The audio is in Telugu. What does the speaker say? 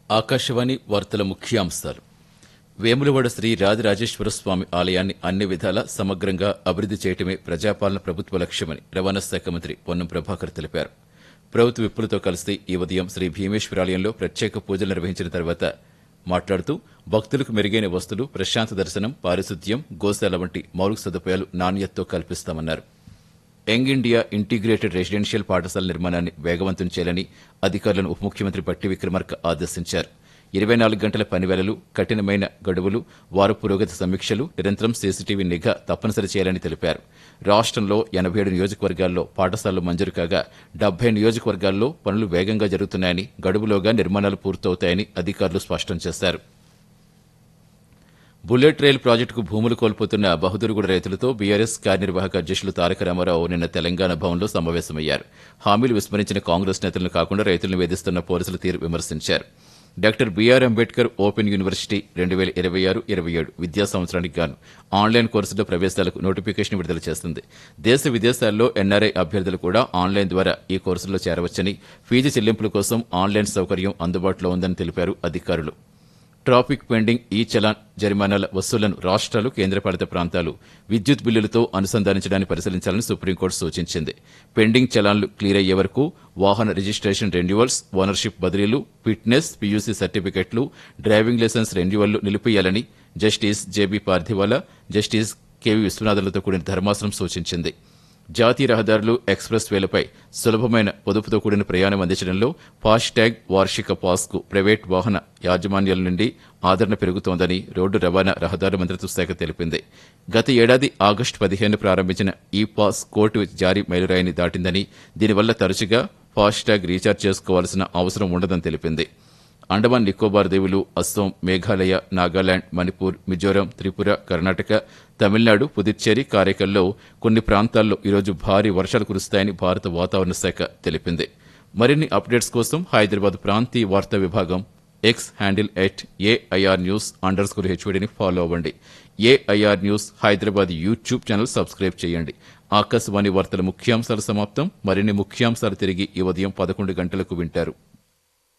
ఆకాశవాణి వార్తల ముఖ్యాంశాలు వేములవాడ శ్రీ రాజరాజేశ్వర స్వామి ఆలయాన్ని అన్ని విధాలా సమగ్రంగా అభివృద్ది చేయటమే ప్రజాపాలన ప్రభుత్వ లక్ష్యమని రవాణా శాఖ మంత్రి పొన్నం ప్రభాకర్ తెలిపారు ప్రభుత్వ విప్పులతో కలిసి ఈ ఉదయం శ్రీ భీమేశ్వరాలయంలో ప్రత్యేక పూజలు నిర్వహించిన తర్వాత మాట్లాడుతూ భక్తులకు మెరుగైన వస్తువులు ప్రశాంత దర్శనం పారిశుద్ధ్యం గోశాల వంటి మౌలిక సదుపాయాలు నాణ్యతతో కల్పిస్తామన్నారు యంగ్ ఇండియా ఇంటిగ్రేటెడ్ రెసిడెన్షియల్ పాఠశాల నిర్మాణాన్ని వేగవంతం చేయాలని అధికారులను ఉప ముఖ్యమంత్రి పట్టి విక్రమార్క ఆదేశించారు ఇరవై నాలుగు గంటల పనివేళలు కఠినమైన గడువులు వారు పురోగతి సమీక్షలు నిరంతరం సీసీటీవీ నిఘా తప్పనిసరి చేయాలని తెలిపారు రాష్ట్రంలో ఎనభై ఏడు నియోజకవర్గాల్లో పాఠశాలలు మంజూరు కాగా డెబ్బై నియోజకవర్గాల్లో పనులు వేగంగా జరుగుతున్నాయని గడువులోగా నిర్మాణాలు పూర్తవుతాయని అధికారులు స్పష్టం చేశారు బుల్లెట్ రైలు ప్రాజెక్టుకు భూములు కోల్పోతున్న బహదూర్గూడ రైతులతో బీఆర్ఎస్ కార్యనిర్వాహక అధ్యక్షులు తారక రామారావు నిన్న తెలంగాణ భవన్లో సమావేశమయ్యారు హామీలు విస్మరించిన కాంగ్రెస్ నేతలను కాకుండా రైతులను వేధిస్తున్న పోలీసుల తీరు విమర్శించారు doctor B R Ambedkar open university రెండు వేల ఇరవై ఆరు ఇరవై ఏడు విద్యా సంవత్సరానికి గాను ఆన్లైన్ కోర్సుల ప్రవేశాలకు నోటిఫికేషన్ విడుదల చేస్తుంది దేశ విదేశాల్లో ఎన్ఆర్ఐ అభ్యర్థులు కూడా ఆన్లైన్ ద్వారా ఈ కోర్సుల్లో చేరవచ్చని ఫీజు చెల్లింపుల కోసం ఆన్లైన్ సౌకర్యం అందుబాటులో ఉందని తెలిపారు అధికారులు ట్రాఫిక్ పెండింగ్ ఈ చలాన్ జరిమానాల వసూళ్లను రాష్ట్రాలు కేంద్రపాలిత ప్రాంతాలు విద్యుత్ బిల్లులతో అనుసంధానించడానికి పరిశీలించాలని సుప్రీంకోర్టు సూచించింది పెండింగ్ చలాన్లు క్లియర్ అయ్యే వరకు వాహన రిజిస్ట్రేషన్ రెన్యువల్స్ ఓనర్షిప్ బదిలీలు ఫిట్నెస్ పీయూసీ సర్టిఫికెట్లు డ్రైవింగ్ లైసెన్స్ రెన్యువల్లు నిలిపివేయాలని justice J B Pardiwala justice K V విశ్వనాథులతో కూడిన ధర్మాసనం సూచించింది జాతీయ రహదారులు ఎక్స్ప్రెస్ వేలపై సులభమైన పొదుపుతో కూడిన ప్రయాణం అందించడంలో ఫాస్టాగ్ వార్షిక పాస్కు ప్రైవేట్ వాహన యాజమాన్యాల నుండి ఆదరణ పెరుగుతోందని రోడ్డు రవాణా రహదారుల మంత్రిత్వ శాఖ తెలిపింది గత ఏడాది ఆగస్టు పదిహేను ప్రారంభించిన ఈ పాస్ కోర్టు జారీ మైలురాయిని దాటిందని దీనివల్ల తరచుగా ఫాస్టాగ్ రీఛార్జ్ చేసుకోవాల్సిన అవసరం ఉండదని తెలిపింది అండమాన్ నికోబార్ దీవులు అస్సోం మేఘాలయ నాగాలాండ్ మణిపూర్ మిజోరాం త్రిపుర కర్ణాటక తమిళనాడు పుదుచ్చేరి కారైకల్లో కొన్ని ప్రాంతాల్లో ఈరోజు భారీ వర్షాలు కురుస్తాయని భారత వాతావరణ శాఖ తెలిపింది మరిన్ని అప్డేట్స్ కోసం హైదరాబాద్ ప్రాంతీయ వార్తా విభాగం X handle at AIR news underscore హెచ్వీడీని ఫాలో అవ్వండి AIR news Hyderabad YouTube channel subscribe చేయండి ఆకాశవాణి వార్తల ముఖ్యాంశాలు సమాప్తం మరిన్ని ముఖ్యాంశాలు తిరిగి ఈ ఉదయం పదకొండు గంటలకు వింటారు